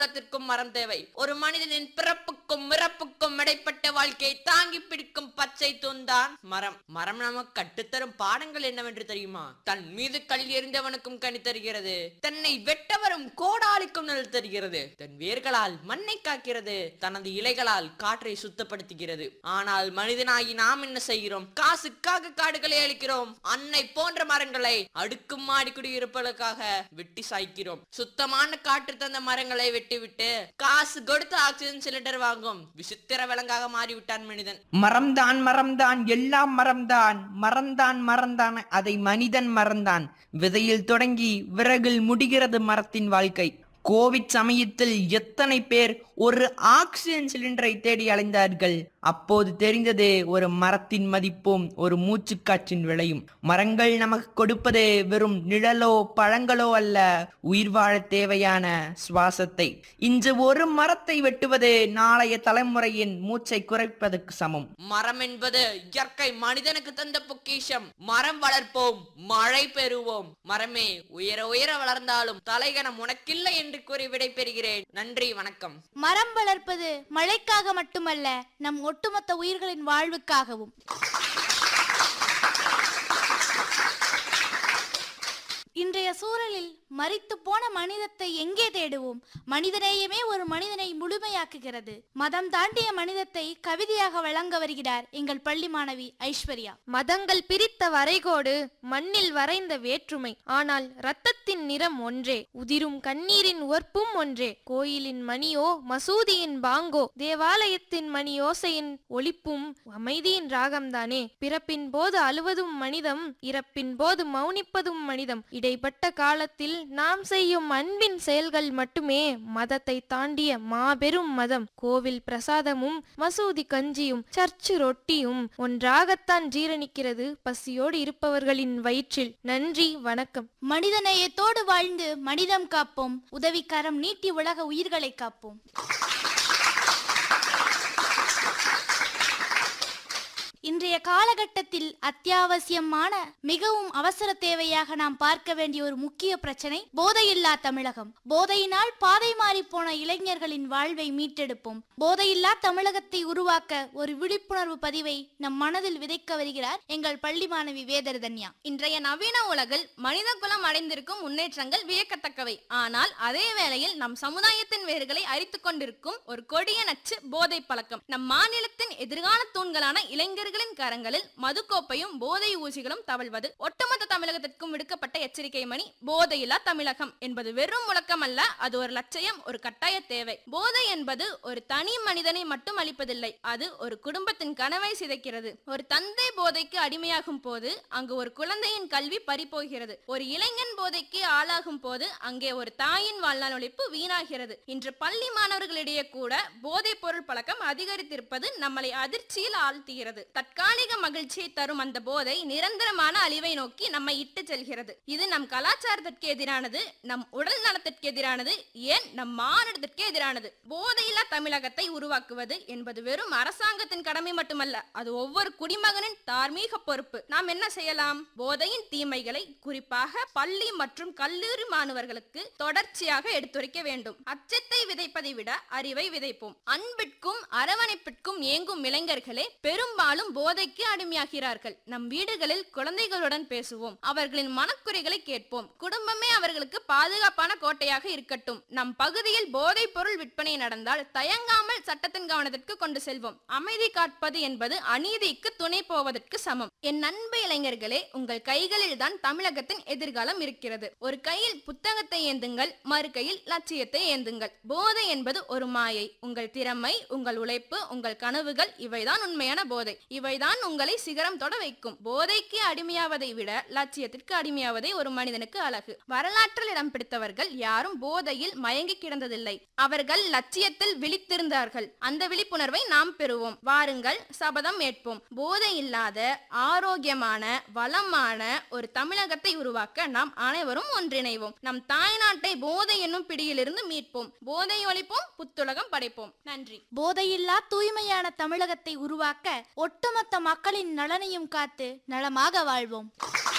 இடத்திற்கும் மரம் தேவை ஒரு மனிதனின் பிறப்புக்கும் இறப்புக்கும் இடைப்பட்ட வாழ்க்கையை தாங்கி பிடிக்கும் பச்சை தூண்தான் மரம் மரம் நமக்கு கட்டுத்தரும் பாடங்கள் என்னவென்று தெரியுமா தன் மீது கல் எறிந்தவனுக்கும் கனி தருகிறது தன்னை வெட்டவரும் கோடாலிக்கும் நெல் தருகிறது தன் வேர்களால் மண்ணை காக்கிறது தனது இலைகளால் காற்றை சுத்தப்படுத்துகிறது ஆனால் மனிதனாகி நாம் என்ன செய்கிறோம் காசுக்காக காடுகளை அழிக்கிறோம் அன்னை போன்ற மரங்களை அடுக்கும் மாடி குடியிருப்பதற்காக வெட்டி சாய்க்கிறோம் சுத்தமான காற்று தந்த மரங்களை வெட்டிவிட்டு காசு கொடுத்து ஆக்சிஜன் சிலிண்டர் வாங்கும் விசித்திர விலங்காக மாறிவிட்டான் மனிதன் மரம்தான் மரம்தான் எல்லாம் மரம்தான் மறந்தான் மறந்தான் அதை மனிதன் மறந்தான் விதையில் தொடங்கி விறகில் முடிகிறது மரத்தின் வாழ்க்கை கோவிட் சமயத்தில் எத்தனை பேர் ஒரு ஆக்சிஜன் சிலிண்டரை தேடி அலைந்தார்கள் அப்போது தெரிந்தது ஒரு மரத்தின் மதிப்பும் ஒரு மூச்சுக்காற்றின் விலையும் மரங்கள் நமக்கு கொடுப்பது வெறும் நிழலோ பழங்களோ அல்ல உயிர் வாழ தேவையான சுவாசத்தை இன்று ஒரு மரத்தை வெட்டுவது நாளைய தலைமுறையின் மூச்சை குறைப்பதற்கு சமம் மரம் என்பது இயற்கை மனிதனுக்கு தந்த பொக்கிஷம் மரம் வளர்ப்போம் மழை பெறுவோம் மரமே உயர உயர வளர்ந்தாலும் தலைகணம் உனக்கில்லை என்று கூறி விடைபெறுகிறேன் நன்றி வணக்கம் மரம் வளர்ப்பது மழைக்காக மட்டுமல்ல நம் ஒட்டுமொத்த உயிர்களின் வாழ்வுக்காகவும் இன்றைய சூழலில் மரித்து போன மனிதத்தை எங்கே தேடுவோம் மனிதநேயமே ஒரு மனிதனை முழுமையாக்குகிறது மதம் தாண்டிய மனிதத்தை கவிதையாக வழங்க வருகிறார் எங்கள் பள்ளி மாணவி ஐஸ்வர்யா மதங்கள் பிரித்த வரைகோடு மண்ணில் வரைந்த வேற்றுமை ஆனால் இரத்தத்தின் நிறம் ஒன்றே உதிரும் கண்ணீரின் உவர்ப்பும் ஒன்றே கோயிலின் மணியோ மசூதியின் பாங்கோ தேவாலயத்தின் மணியோசையின் ஒலிப்பும் அமைதியின் ராகம்தானே பிறப்பின் போது அழுவதும் மனிதம் இறப்பின் போது மௌனிப்பதும் மனிதம் இடைப்பட்ட காலத்தில் நாம் செய்யும் அன்பின் செயல்கள் மட்டுமே மதத்தை தாண்டிய மாபெரும் மதம் கோவில் பிரசாதமும் மசூதி கஞ்சியும் சர்ச்சு ரொட்டியும் ஒன்றாகத்தான் ஜீரணிக்கிறது பசியோடு இருப்பவர்களின் வயிற்றில் நன்றி வணக்கம் மனிதநேயத்தோடு வாழ்ந்து மனிதம் காப்போம் உதவிக்கரம் நீட்டி உலக உயிர்களை காப்போம் இன்றைய காலகட்டத்தில் அத்தியாவசியமான மிகவும் அவசர தேவையாக நாம் பார்க்க வேண்டிய ஒரு முக்கிய பிரச்சனை போதையில்லா தமிழகம் போதையினால் பாதை மாறி போன இளைஞர்களின் வாழ்வை மீட்டெடுப்போம் போதையில்லா தமிழகத்தை உருவாக்க ஒரு விழிப்புணர்வு பதிவை நம் மனதில் விதைக்க வருகிறார் எங்கள் பள்ளி மாணவி வேதர்தன்யா இன்றைய நவீன உலகில் மனித குலம் அடைந்திருக்கும் முன்னேற்றங்கள் வியக்கத்தக்கவை ஆனால் அதே வேளையில் நம் சமுதாயத்தின் வேர்களை அரித்துக் கொண்டிருக்கும் ஒரு கொடிய நச்சு போதை பழக்கம் நம் மாநிலத்தின் எதிர்கால தூண்களான இளைஞர்களின் கரங்களில் மதுக்கோப்பையும் போதை ஊசிகளும் தவழ்வது ஒட்டுமொத்த தமிழகத்திற்கும் விடுக்கப்பட்ட எச்சரிக்கை மணி போதையில்லா தமிழகம் என்பது வெறும் முழக்கம் அல்ல அது ஒரு லட்சியம் ஒரு கட்டாய தேவை போதை என்பது ஒரு தனி மனிதனை மட்டும் அளிப்பதில்லை அது ஒரு குடும்பத்தின் கனவை சிதைக்கிறது ஒரு தந்தை போதைக்கு அடிமையாகும் போது அங்கு ஒரு குழந்தையின் கல்வி பறிபோகிறது ஒரு இளைஞன் போதைக்கு ஆளாகும் போது அங்கே ஒரு தாயின் வாழ்நாள் உழைப்பு வீணாகிறது இன்று பள்ளி மாணவர்களிடையே கூட போதைப் பொருள் பழக்கம் அதிகரித்திருப்பது நம்மளை அதிர்ச்சியில் ஆழ்த்துகிறது தற்காலிக மகிழ்ச்சியை தரும் அந்த போதை நிரந்தரமான அழிவை நோக்கி நம்மை இட்டு செல்கிறது இது நம் கலாச்சாரத்திற்கு எதிரானது நம் உடல் நலத்திற்கு எதிரானது ஏன் நம் மாநிலத்திற்கு எதிரானது போதையில்லா தமிழகத்தை உருவாக்குவது என்பது வெறும் அரசாங்கத்தின் கடமை மட்டுமல்ல அது ஒவ்வொரு குடிமகனின் தார்மீக பொறுப்பு நாம் என்ன செய்யலாம் போதையின் தீமைகளை குறிப்பாக பள்ளி மற்றும் கல்லூரி மாணவர்களுக்கு தொடர்ச்சியாக எடுத்துரைக்க வேண்டும் அச்சத்தை விதைப்பதை விட அறிவை விதைப்போம் அன்பிற்கும் அரவணைப்பிற்கும் ஏங்கும் இளைஞர்களே பெரும்பாலும் போதைக்கு அடிமையாகிறார்கள் நம் வீடுகளில் குழந்தைகளுடன் பேசுவோம் அவர்களின் மனக்குறைகளை கேட்போம் குடும்பமே அவர்களுக்கு பாதுகாப்பான கோட்டையாக இருக்கட்டும் நம் பகுதியில் போதைப் பொருள் விற்பனை நடந்தால் தயங்காமல் சட்டத்தின் கவனத்திற்கு கொண்டு செல்வோம் அமைதி காட்பது என்பது அநீதிக்கு துணை போவதற்கு சமம் என் அன்பு இளைஞர்களே உங்கள் கைகளில் தான் தமிழகத்தின் எதிர்காலம் இருக்கிறது ஒரு கையில் புத்தகத்தை ஏந்துங்கள் மறு கையில் லட்சியத்தை ஏந்துங்கள் போதை என்பது ஒரு மாயை உங்கள் திறமை உங்கள் உழைப்பு உங்கள் கனவுகள் இவைதான் உண்மையான போதை இவைதான் உங்களை சிகரம் தொட வைக்கும் போதைக்கு அடிமையாவதை விட லட்சியத்திற்கு அடிமையாவதே ஒரு மனிதனுக்கு அழகு வரலாற்றில் இடம் பிடித்தவர்கள் யாரும் போதையில் மயங்கி கிடந்ததில்லை அவர்கள் லட்சியத்தில் விழித்திருந்தார்கள் அந்த விழிப்புணர்வை நாம் பெறுவோம் வாருங்கள் சபதம் ஏற்போம் போதை இல்லாத ஆரோக்கியமான வளமான ஒரு தமிழகத்தை உருவாக்க நாம் அனைவரும் ஒன்றிணைவோம் நம் தாய்நாட்டை போதை என்னும் பிடியிலிருந்து மீட்போம் போதை ஒழிப்போம் புத்துலகம் படைப்போம் நன்றி போதையில்லா தூய்மையான தமிழகத்தை உருவாக்க ஒட்டுமொத்த மக்களின் நலனையும் காத்து நலமாக வாழ்வோம்